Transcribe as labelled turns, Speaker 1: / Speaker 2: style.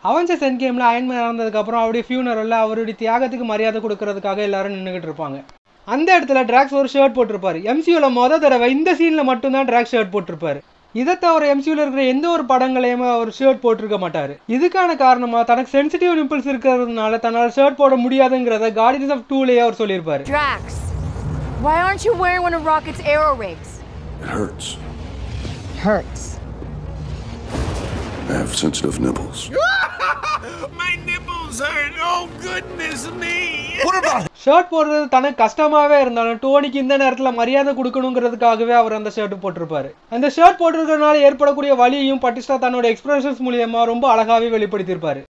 Speaker 1: Avengers என் கேமில் Iron Man இறந்ததுக்கப்புறம் அவருடைய ஃபியூனரில் அவருடைய தியாகத்துக்கு மரியாதை கொடுக்கறதுக்காக எல்லாரும் நின்றுக்கிட்டு இருப்பாங்க அந்த இடத்துல டிராக்ஸ் ஒரு ஷர்ட் போட்டிருப்பாரு எம்சியூவில் மொதல் தடவை இந்த சீனில் மட்டும்தான் டிராக்ஸ் ஷர்ட் போட்டிருப்பாரு இதை தவிர எம்சியூவில் இருக்கிற எந்த ஒரு படங்களையுமே அவர் ஷர்ட் போட்டிருக்க மாட்டார் இதுக்கான காரணமாக தனக்கு சென்சிட்டிவ் நிம்பிள்ஸ் இருக்கிறதுனால தன்னால் ஷர்ட் போட முடியாதுங்கிறத கார்டியன்ஸ் ஆஃப் டூலேயே அவர் சொல்லியிருப்பாரு
Speaker 2: Drax, why aren't you wearing one of Rocket's arrow rigs?
Speaker 3: It hurts.
Speaker 2: Hurts.
Speaker 3: I have sensitive nipples.
Speaker 4: My nipples hurt. Oh, goodness me.
Speaker 1: Shirt போடுறது தனக்கு கஷ்டமாவே இருந்தாலும் டோனிக்கு இந்த நேரத்தில் மரியாதை கொடுக்கணுங்கிறதுக்காகவே அவர் அந்த ஷர்ட் போட்டிருப்பாரு அந்த ஷர்ட் போட்டிருக்கிறதுனால ஏற்படக்கூடிய வலியையும் பட்டிஸ்டா தன்னோட எக்ஸ்பிரஷன்ஸ் மூலியமா ரொம்ப அழகாவே வெளிப்படுத்தியிருப்பாரு